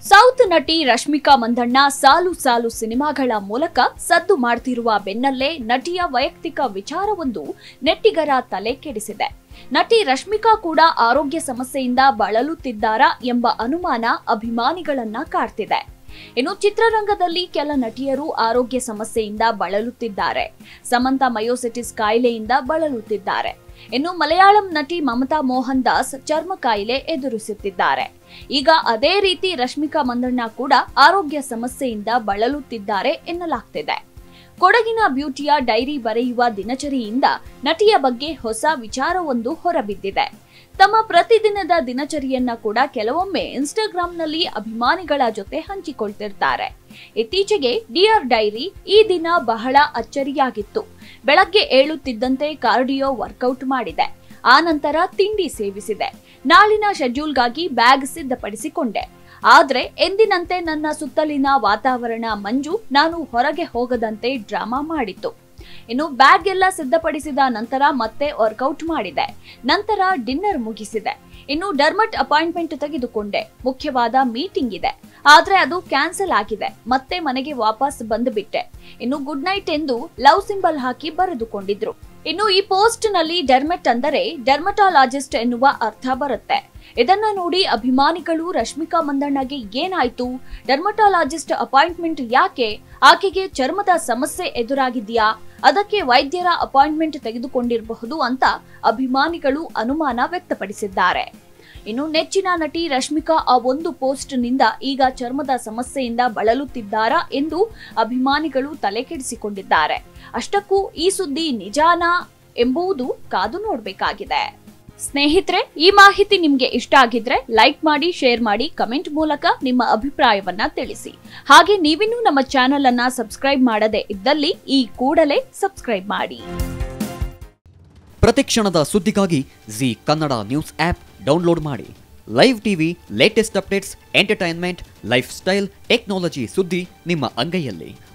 south ನಟಿ ರಶ್ಮಿಕಾ ಮಂದಣ್ಣ ಸಾಲು ಸಾಲು ಸಿನಿಮಾಗಳ ಮೂಲಕ ಸದ್ದು ಮಾಡ್ತಿರುವ ಬೆನ್ನಲ್ಲೇ ನಟಿಯ ವೈಯಕ್ತಿಕ ವಿಚಾರವೊಂದು ನೆಟ್ಟಿಗರ ತಲೆ ಕೆಡಿಸಿದೆ ನಟಿ ರಶ್ಮಿಕಾ ಕೂಡ ಆರೋಗ್ಯ ಸಮಸ್ಯೆಯಿಂದ ಬಳಲುತ್ತಿದ್ದಾರಾ ಎಂಬ ಅನುಮಾನ ಅಭಿಮಾನಿಗಳನ್ನ ಕಾಡ್ತಿದೆ ಇನ್ನು ಚಿತ್ರರಂಗದಲ್ಲಿ ಕೆಲ ನಟಿಯರು ಆರೋಗ್ಯ ಸಮಸ್ಯೆಯಿಂದ ಬಳಲುತ್ತಿದ್ದಾರೆ ಸಮಂತ ಮಯೋಸಿಟಿಸ್ ಕಾಯಿಲೆಯಿಂದ ಬಳಲುತ್ತಿದ್ದಾರೆ ಇನ್ನು ಮಲಯಾಳಂ ನಟಿ ಮಮತಾ ಮೋಹನ್ ದಾಸ್ ಚರ್ಮ ಕಾಯಿಲೆ ಎದುರಿಸುತ್ತಿದ್ದಾರೆ ಈಗ ಅದೇ ರೀತಿ ರಶ್ಮಿಕಾ ಮಂದಣ್ಣ ಕೂಡ ಆರೋಗ್ಯ ಸಮಸ್ಯೆಯಿಂದ ಬಳಲುತ್ತಿದ್ದಾರೆ ಎನ್ನಲಾಗ್ತಿದೆ ಕೊಡಗಿನ ಬ್ಯೂಟಿಯ ಡೈರಿ ಬರೆಯುವ ದಿನಚರಿಯಿಂದ ನಟಿಯ ಬಗ್ಗೆ ಹೊಸ ವಿಚಾರವೊಂದು ಹೊರಬಿದ್ದಿದೆ ತಮ್ಮ ಪ್ರತಿದಿನದ ದಿನಚರಿಯನ್ನ ಕೂಡ ಕೆಲವೊಮ್ಮೆ ಇನ್ಸ್ಟಾಗ್ರಾಂನಲ್ಲಿ ಅಭಿಮಾನಿಗಳ ಜೊತೆ ಹಂಚಿಕೊಳ್ತಿರ್ತಾರೆ ಇತ್ತೀಚೆಗೆ ಡಿಯರ್ ಡೈರಿ ಈ ದಿನ ಬಹಳ ಅಚ್ಚರಿಯಾಗಿತ್ತು ಬೆಳಗ್ಗೆ ಏಳುತ್ತಿದ್ದಂತೆ ಕಾರ್ಡಿಯೋ ವರ್ಕೌಟ್ ಮಾಡಿದೆ ಆ ನಂತರ ತಿಂಡಿ ಸೇವಿಸಿದೆ ನಾಳಿನ ಶೆಡ್ಯೂಲ್ಗಾಗಿ ಬ್ಯಾಗ್ ಸಿದ್ಧಪಡಿಸಿಕೊಂಡೆ ಆದ್ರೆ ಎಂದಿನಂತೆ ನನ್ನ ಸುತ್ತಲಿನ ವಾತಾವರಣ ಮಂಜು ನಾನು ಹೊರಗೆ ಹೋಗದಂತೆ ಡ್ರಾಮಾ ಮಾಡಿತ್ತು ಇನ್ನು ಬ್ಯಾಗ್ ಎಲ್ಲ ಸಿದ್ಧಪಡಿಸಿದ ನಂತರ ಮತ್ತೆ ವರ್ಕೌಟ್ ಮಾಡಿದೆ ನಂತರ ಡಿನ್ನರ್ ಮುಗಿಸಿದೆ ಇನ್ನು ಡರ್ಮಟ್ ಅಪಾಯಿಂಟ್ಮೆಂಟ್ ತೆಗೆದುಕೊಂಡೆ ಮುಖ್ಯವಾದ ಮೀಟಿಂಗ್ ಇದೆ ಆದ್ರೆ ಅದು ಕ್ಯಾನ್ಸಲ್ ಆಗಿದೆ ಮತ್ತೆ ಮನೆಗೆ ವಾಪಸ್ ಬಂದುಬಿಟ್ಟೆ ಇನ್ನು ಗುಡ್ ನೈಟ್ ಎಂದು ಲವ್ ಸಿಂಬಲ್ ಹಾಕಿ ಬರೆದುಕೊಂಡಿದ್ರು ಇನ್ನು ಈ ಪೋಸ್ಟ್ ನಲ್ಲಿ ಡರ್ಮೆಟ್ ಅಂದರೆ ಡರ್ಮಟಾಲಜಿಸ್ಟ್ ಎನ್ನುವ ಅರ್ಥ ಬರುತ್ತೆ ಇದನ್ನ ನೋಡಿ ಅಭಿಮಾನಿಗಳು ರಶ್ಮಿಕಾ ಮಂದಣ್ಣಗೆ ಏನಾಯ್ತು ಡರ್ಮಟಾಲಜಿಸ್ಟ್ ಅಪಾಯಿಂಟ್ಮೆಂಟ್ ಯಾಕೆ ಆಕೆಗೆ ಚರ್ಮದ ಸಮಸ್ಯೆ ಎದುರಾಗಿದ್ಯಾ ಅದಕ್ಕೆ ವೈದ್ಯರ ಅಪಾಯಿಂಟ್ಮೆಂಟ್ ತೆಗೆದುಕೊಂಡಿರಬಹುದು ಅಂತ ಅಭಿಮಾನಿಗಳು ಅನುಮಾನ ವ್ಯಕ್ತಪಡಿಸಿದ್ದಾರೆ ಇನ್ನು ನೆಚ್ಚಿನ ನಟಿ ರಶ್ಮಿಕಾ ಆ ಒಂದು ಪೋಸ್ಟ್ ನಿಂದ ಈಗ ಚರ್ಮದ ಸಮಸ್ಯೆಯಿಂದ ಬಳಲುತ್ತಿದ್ದಾರಾ ಎಂದು ಅಭಿಮಾನಿಗಳು ತಲೆ ಕೆಡಿಸಿಕೊಂಡಿದ್ದಾರೆ ಅಷ್ಟಕ್ಕೂ ಈ ಸುದ್ದಿ ನಿಜಾನಾ ಎಂಬುದು ಕಾದು ನೋಡಬೇಕಾಗಿದೆ ಸ್ನೇಹಿತರೆ ಈ ಮಾಹಿತಿ ನಿಮ್ಗೆ ಇಷ್ಟ ಆಗಿದ್ರೆ ಲೈಕ್ ಮಾಡಿ ಶೇರ್ ಮಾಡಿ ಕಮೆಂಟ್ ಮೂಲಕ ನಿಮ್ಮ ಅಭಿಪ್ರಾಯವನ್ನ ತಿಳಿಸಿ ಹಾಗೆ ನೀವಿನ್ನೂ ನಮ್ಮ ಚಾನೆಲ್ ಅನ್ನ ಸಬ್ಸ್ಕ್ರೈಬ್ ಮಾಡದೆ ಇದ್ದಲ್ಲಿ ಈ ಕೂಡಲೇ ಸಬ್ಸ್ಕ್ರೈಬ್ ಮಾಡಿ ಪ್ರತಿಕ್ಷಣದ ಸುದ್ದಿಗಾಗಿ Zee Kannada news app download ಮಾಡಿ live TV latest updates entertainment lifestyle technology ಸುದ್ದಿ ನಿಮ್ಮ ಅಂಗೈಯಲ್ಲಿ